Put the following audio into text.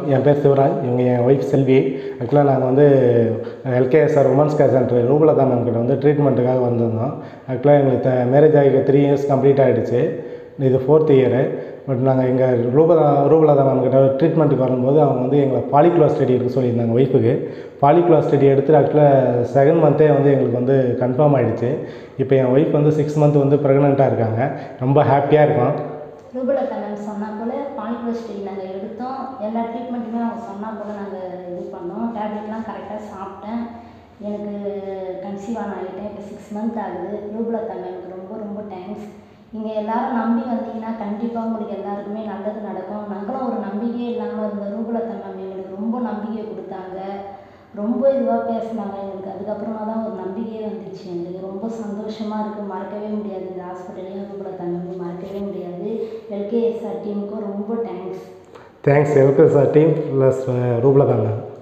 என் பேர் சிவராஜ் இவங்க என் ஒய்ஃப் செல்வி ஆக்சுவலாக நாங்கள் வந்து LKSR women's care centre Rupalatha ma'am கிட்ட வந்து ட்ரீட்மெண்ட்டுக்காக வந்திருந்தோம் ஆக்சுவலாக எங்களுக்கு மேரேஜ் ஆகி த்ரீ இயர்ஸ் கம்ப்ளீட் ஆகிடுச்சு இது ஃபோர்த் இயரு பட் நாங்கள் எங்கள் ரூபலா ரூபலதா மேம் கிட்ட ட்ரீட்மெண்ட்டுக்கு வரும்போது அவங்க வந்து எங்களை பாலிகுலர் ஸ்டடி எடுக்க சொல்லியிருந்தாங்க ஒய்ஃபுக்கு பாலிகுலர் ஸ்டடி எடுத்துட்டு ஆக்சுவலாக செகண்ட் மந்த்தே வந்து எங்களுக்கு வந்து கன்ஃபார்ம் ஆகிடுச்சு இப்போ என் ஒய்ஃப் வந்து சிக்ஸ் மந்த் வந்து ப்ரெக்னெண்ட்டாக இருக்காங்க ரொம்ப ஹாப்பியாக இருக்கோம் ரூபலதா மேம் சொன்னா போல் பாலிக்ரோஸ்டிக் நாங்கள் எடுத்தோம் எல்லா ட்ரீட்மெண்ட்டுமே அவங்க சொன்னா போல் நாங்கள் இது பண்ணோம் டேப்லெட்லாம் கரெக்டாக சாப்பிட்டேன் எனக்கு கன்சீவ் ஆன ஆகிட்டேன் இப்போ சிக்ஸ் மந்த் ஆகுது ரூபலதா மேம்க்கு ரொம்ப ரொம்ப தேங்க்ஸ் நீங்கள் எல்லாரும் நம்பி வந்தீங்கன்னா கண்டிப்பாக உங்களுக்கு எல்லாருக்குமே நல்லது நடக்கும் நாங்களும் ஒரு நம்பிக்கையே இல்லாமல் இருந்த ரூபலதா மேம் எங்களுக்கு ரொம்ப நம்பிக்கை கொடுத்தாங்க ரொம்ப இதுவாக பேசினாங்க எங்களுக்கு அதுக்கப்புறமா தான் ஒரு நம்பிக்கையே வந்துச்சு எங்களுக்கு ரொம்ப சந்தோஷமாக இருக்குது மறக்கவே முடியாது இந்த ஹாஸ்பிட்டலையும் ரூபலதா மேம் மறக்கவே முடியாது எல்கேஎஸ்ஆர் டீமுக்கும் ரொம்ப thanks thanks LKSR team plus Rupalatha ma'am